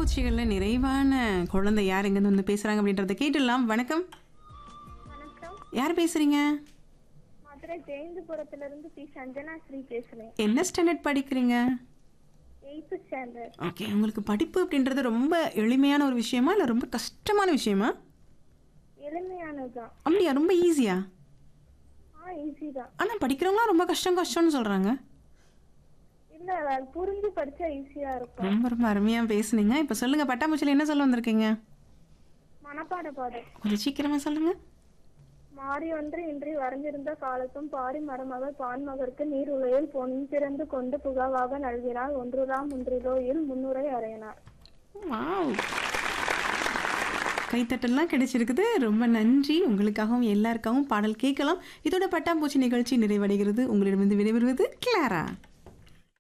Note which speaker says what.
Speaker 1: பட்டாம்பூச்சிகள்ல நிறைவான குழந்தை யார் எங்கேருந்து வந்து பேசுறாங்க அப்படின்றத கேட்டுடலாம் வணக்கம்
Speaker 2: வணக்கம்
Speaker 1: யார் பேசுறீங்க
Speaker 2: மதுரை ஜெயந்திபுரத்துல இருந்து பி சஞ்சனா ஸ்ரீ பேசுறேன்
Speaker 1: என்ன ஸ்டாண்டர்ட் படிக்கிறீங்க
Speaker 2: எயித்து ஸ்டாண்டர்ட்
Speaker 1: ஓகே உங்களுக்கு படிப்பு அப்படின்றது ரொம்ப எளிமையான ஒரு விஷயமா இல்லை ரொம்ப கஷ்டமான விஷயமா
Speaker 2: எளிமையானதுதான்
Speaker 1: அப்படியா ரொம்ப ஈஸியா
Speaker 2: ஆ ஈஸி தான்
Speaker 1: ஆனால் படிக்கிறவங்களாம் ரொம்ப கஷ்டம் கஷ்டம்னு சொல்கிறாங்க
Speaker 2: இல்ல அது புரிஞ்சு படிச்சா ஈஸியா இருக்கும்
Speaker 1: ரொம்ப ரொம்ப அருமையாக பேசுனீங்க இப்போ சொல்லுங்கள் பட்டாம்பூச்சியில் என்ன சொல்ல வந்திருக்கீங்க
Speaker 2: மனப்பாட பாடல்
Speaker 1: கொஞ்சம் சீக்கிரமாக சொல்லுங்கள்
Speaker 2: மாறி ஒன்று இன்றி வரைஞ்சிருந்த காலத்தும் பாரி மரமகள் பான்மகருக்கு நீர் உலையில் பொன்பிறந்து கொண்டு புகாவாக நல்கினார் ஒன்றுராம் ஒன்றிலோயில் முன்னுரை அறையினார்
Speaker 1: வாவ் கைத்தட்டல்லாம் கிடைச்சிருக்குது ரொம்ப நன்றி உங்களுக்காகவும் எல்லாருக்காகவும் பாடல் கேட்கலாம் இதோட பட்டாம்பூச்சி நிகழ்ச்சி நிறைவடைகிறது உங்களிடமிருந்து விடைபெறுவது கிளாரா